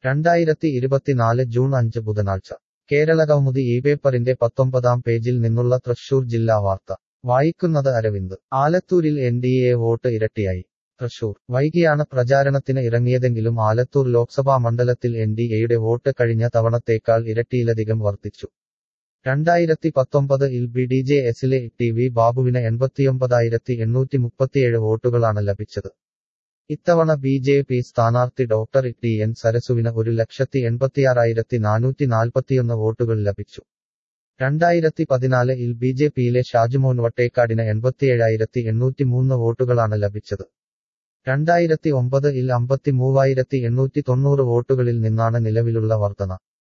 രണ്ടായിരത്തി ഇരുപത്തിനാല് ജൂൺ അഞ്ച് ബുധനാഴ്ച കേരളകൗമുദി ഈ പേപ്പറിന്റെ പത്തൊമ്പതാം പേജിൽ നിന്നുള്ള തൃശൂർ ജില്ലാ വാർത്ത വായിക്കുന്നത് അരവിന്ദ് ആലത്തൂരിൽ എൻ ഡി എ വോട്ട് ഇരട്ടിയായി തൃശൂർ വൈകിയാണ് പ്രചാരണത്തിന് ഇറങ്ങിയതെങ്കിലും ആലത്തൂർ ലോക്സഭാ മണ്ഡലത്തിൽ എൻ ഡി എയുടെ വോട്ട് കഴിഞ്ഞ തവണത്തേക്കാൾ ഇരട്ടിയിലധികം വർദ്ധിച്ചു രണ്ടായിരത്തി പത്തൊമ്പത് ഇൽ ബി ഡി ജെ എസിലെ ടി വി ബാബുവിന് എൺപത്തിയൊമ്പതായിരത്തി എണ്ണൂറ്റി മുപ്പത്തിയേഴ് വോട്ടുകളാണ് ലഭിച്ചത് ഇത്തവണ ബി ജെ പി സ്ഥാനാർത്ഥി ഡോക്ടർ ടി എൻ സരസുവിന് ഒരു ലക്ഷത്തി എൺപത്തിയാറായിരത്തി നാനൂറ്റി നാൽപ്പത്തിയൊന്ന് വോട്ടുകൾ ലഭിച്ചു രണ്ടായിരത്തി പതിനാല് ഇൽ ബി ജെ പിയിലെ ഷാജുമോൻ വട്ടേക്കാടിന് എൺപത്തിയേഴായിരത്തി എണ്ണൂറ്റി മൂന്ന് വോട്ടുകളാണ് ലഭിച്ചത് രണ്ടായിരത്തി ഒമ്പത് ഇൽ അമ്പത്തി മൂവായിരത്തി എണ്ണൂറ്റി തൊണ്ണൂറ് വോട്ടുകളിൽ നിന്നാണ് നിലവിലുള്ള വർധന